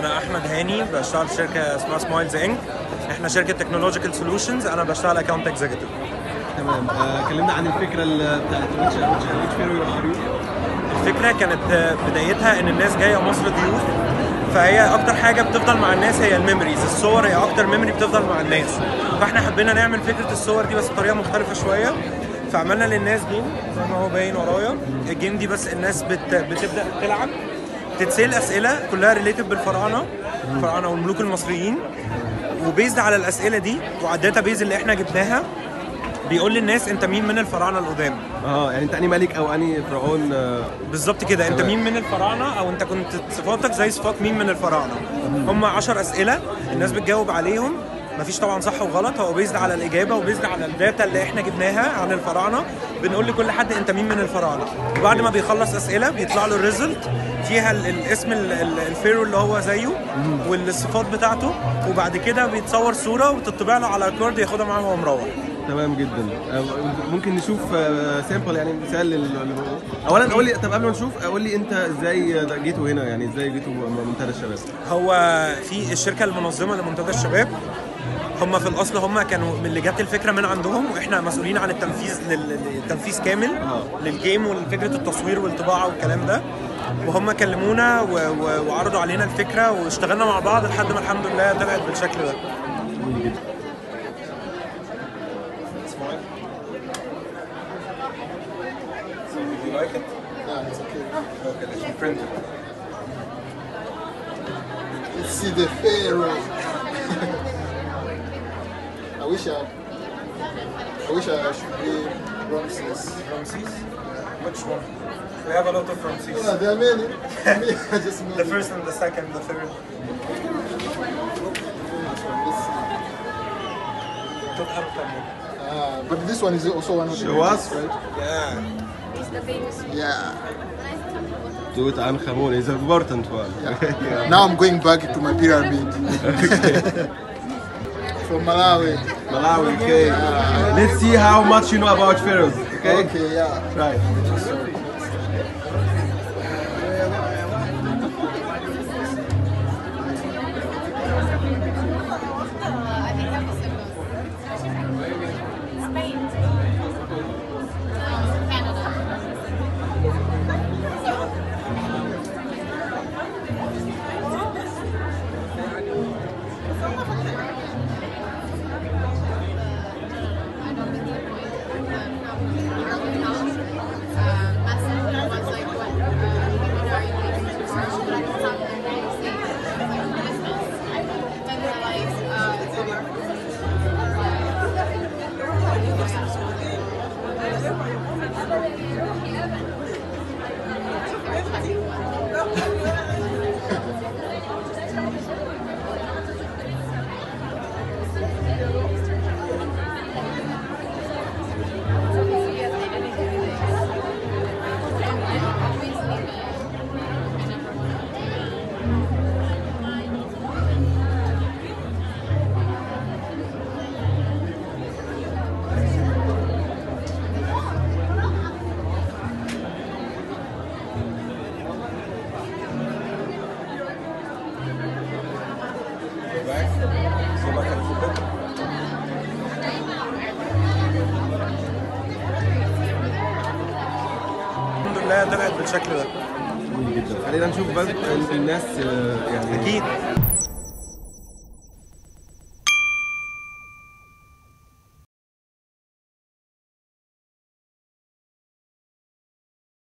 انا احمد هاني بشتغل في شركه اسمها سمايلز انك احنا شركه تكنولوجيكال سولوشنز انا بشتغل اكونت اكزيكتيف تمام آه كلمنا عن الفكره ال- بتاعت ويتش ويتش فيرو يور ار يو الفكره كانت بدايتها ان الناس جايه مصر ضيوف فهي اكتر حاجه بتفضل مع الناس هي الميموريز الصور هي اكتر ميموري بتفضل مع الناس فاحنا حبينا نعمل فكره الصور دي بس بطريقه مختلفه شويه فعملنا للناس جيم زي ما هو باين ورايا الجيم دي بس الناس بت... بتبدا تلعب تتسال اسئله كلها ريليتد بالفراعنه الفراعنه والملوك المصريين وبيزد على الاسئله دي وعلى الداتا بيز اللي احنا جبناها بيقول للناس انت مين من الفراعنه القدام اه يعني انت اني ملك او اني فرعون آه بالظبط كده انت تمام. مين من الفراعنه او انت كنت صفاتك زي صفات مين من الفراعنه هم 10 اسئله الناس بتجاوب عليهم مفيش طبعا صح وغلط هو بيزد على الاجابه وبيزد على الداتا اللي احنا جبناها عن الفراعنه بنقول لكل حد انت مين من الفراعنه وبعد ما بيخلص اسئله بيطلع له الريزلت فيها ال- الاسم ال- ال- الفيرو اللي هو زيه والصفات بتاعته وبعد كده بيتصور صوره وتطبع له على كارد ياخدها معاه وهو مروح تمام جدا آه ممكن نشوف آه سامبل يعني مثال لل اولا قول لي طب قبل ما نشوف قول لي انت ازاي جيتوا هنا يعني ازاي جيتوا منتدى الشباب هو في الشركه المنظمه لمنتدى الشباب هم في الاصل هم كانوا من اللي جت الفكره من عندهم واحنا مسؤولين عن التنفيذ لل- للتنفيذ كامل آه. للجيم وفكره التصوير والطباعه والكلام ده وهم كلمونا و... و... وعرضوا علينا الفكره واشتغلنا مع بعض لحد ما الحمد لله طلعت بالشكل ده جميل جدا Yeah, it's okay. Let's see the pharaoh. I wish I, I wish I should be Ramses. Ramses which one we have a lot of Ramses Yeah, there are many. Me, I just know the first and the second the third Ah, but this one is also one of the Show us. greatest, right? yeah Yeah. توت عنخ امون is an important one yeah. Now I'm going back to my pyramid. From Malawi. Malawi okay let's see how much you know about pharaohs okay Okay, yeah. right الحمد لله طلعت بالشكل ده جميل جدا خلينا نشوف بس ال- الناس آه، يعني اكيد